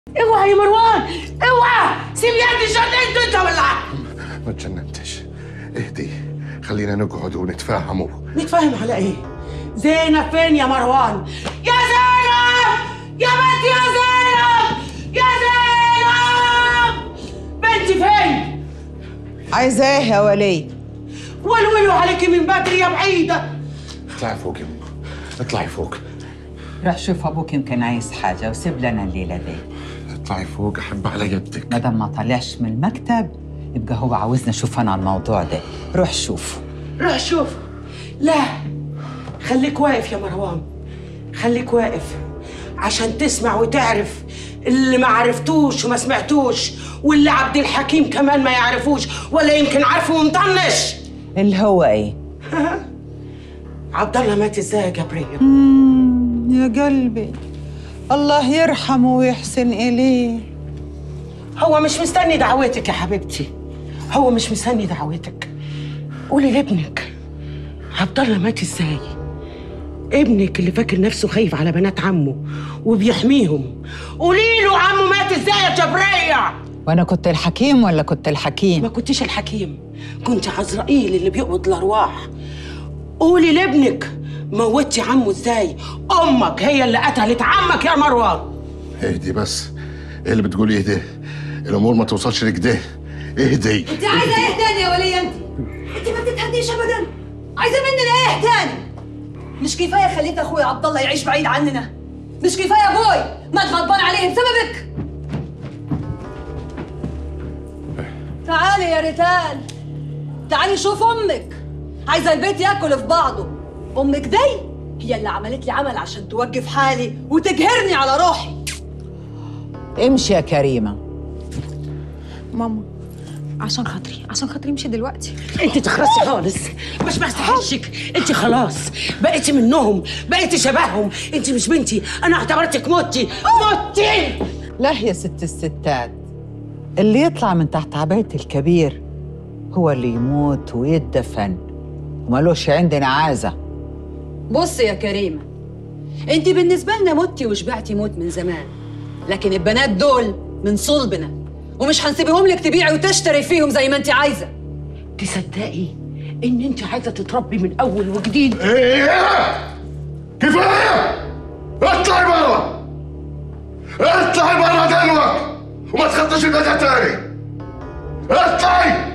اوعى يا مروان اوعى سيب يدي جننت انت ولا ما تجننتش اهدي خلينا نقعد ونتفاهموا نتفاهم على ايه زينب فين يا مروان يا زينب يا بنت يا زينب يا زينب بنتي فين عايزاه يا ولي ولولوا عليكي من بدري يا بعيده اطلعي فوق يا أم. اطلعي فوق روح شوف ابوك يمكن عايز حاجه وسيب لنا الليله دي اطلعي فوق احب على يدك ما دام ما طلعش من المكتب يبقى هو عاوزنا نشوف انا الموضوع ده روح شوف روح شوف لا خليك واقف يا مروان خليك واقف عشان تسمع وتعرف اللي ما عرفتوش وما سمعتوش واللي عبد الحكيم كمان ما يعرفوش ولا يمكن عارفه ومطنش اللي هو ايه عبد الله مات ازاي يا جبريل يا قلبي الله يرحمه ويحسن اليه هو مش مستني دعوتك يا حبيبتي هو مش مستني دعوتك قولي لابنك عبد الله مات ازاي ابنك اللي فاكر نفسه خايف على بنات عمه وبيحميهم قولي له عمه مات ازاي يا جبريه وانا كنت الحكيم ولا كنت ما الحكيم كنتيش الحكيم كنت عزرائيل اللي بيقبض الارواح قولي لابنك موتي عمه ازاي امك هي اللي قتلت عمك يا مروان اهدي بس ايه اللي بتقولي اهدي الامور ما توصلش لكده اهدي انت عايزه ايه تاني يا وليه انت؟ انت ما بتتهديش ابدا عايزه مننا ايه تاني؟ مش كفايه خليت اخويا عبد الله يعيش بعيد عننا مش كفايه ابوي مات غضبان عليه بسببك تعالي يا ريتال تعالي شوف امك عايزه البيت ياكل في بعضه امك دي هي اللي عملت لي عمل عشان توقف حالي وتجهرني على روحي امشي يا كريمه ماما عشان خاطري عشان خاطري امشي دلوقتي انت تخرسي خالص مش بستحشك انت خلاص بقيتي منهم بقيتي شبههم انت مش بنتي انا اعتبرتك متي متي لا يا ست الستات اللي يطلع من تحت عباية الكبير هو اللي يموت ويدفن ومالوش عندنا عازة بصي يا كريمة انت بالنسبة لنا متي وشبعتي موت من زمان لكن البنات دول من صلبنا ومش هنسيبهم لك تبيعي وتشتري فيهم زي ما انت عايزة تصدقي ان انت عايزه تتربي من اول وجديد ايه كفايه اطلعي برا اطلعي برا دلوقتي وما تخطيش البيت تاني اطلعي